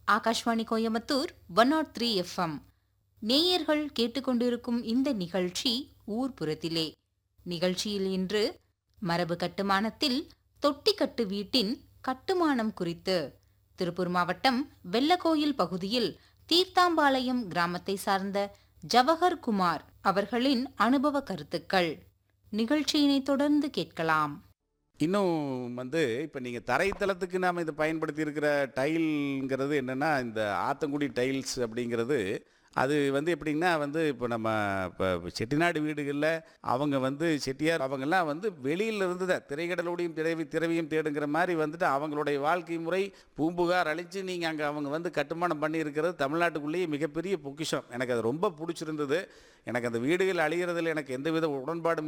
Akashvani Coimbatore one nought three FM நேயர்கள் கேட்டுக்கொண்டிருக்கும் இந்த நிகழ்ச்சி ஊர்புறத்திலே நிகழ்ச்சியில் இன்று மரபு கட்டுமானத்தில் தொட்டிக்கட்டு வீட்டின் கட்டுமானம் குறித்து திருப்பூர் மாவட்டம் வெள்ளக்கோயில் பகுதியில் தீர்த்தாம்பாளையம் கிராமத்தை சார்ந்த ஜவஹர் குமார் அவர்களின் அனுபவ கருத்துக்கள் நிகழ்ச்சியினை தொடர்ந்து கேட்கலாம் இன்னும் வந்து இப்போ நீங்கள் தரைத்தளத்துக்கு நாம் இதை பயன்படுத்தி இருக்கிற டைல்ங்கிறது என்னென்னா இந்த ஆத்தங்குடி டைல்ஸ் அப்படிங்கிறது அது வந்து எப்படின்னா வந்து இப்போ நம்ம இப்போ செட்டிநாடு வீடுகளில் அவங்க வந்து செட்டியார் அவங்கெல்லாம் வந்து வெளியில இருந்து தான் திரைக்கடலோடையும் திரவி திரவியும் தேடுங்கிற மாதிரி வந்துட்டு அவங்களுடைய வாழ்க்கை முறை பூம்புகார் அழித்து நீங்கள் அங்கே அவங்க வந்து கட்டுமானம் பண்ணி இருக்கிறது தமிழ்நாட்டுக்குள்ளேயே மிகப்பெரிய பொக்கிஷம் எனக்கு அது ரொம்ப பிடிச்சிருந்தது எனக்கு அந்த வீடுகள் அழிகிறதுல எனக்கு எந்தவித உடன்பாடும்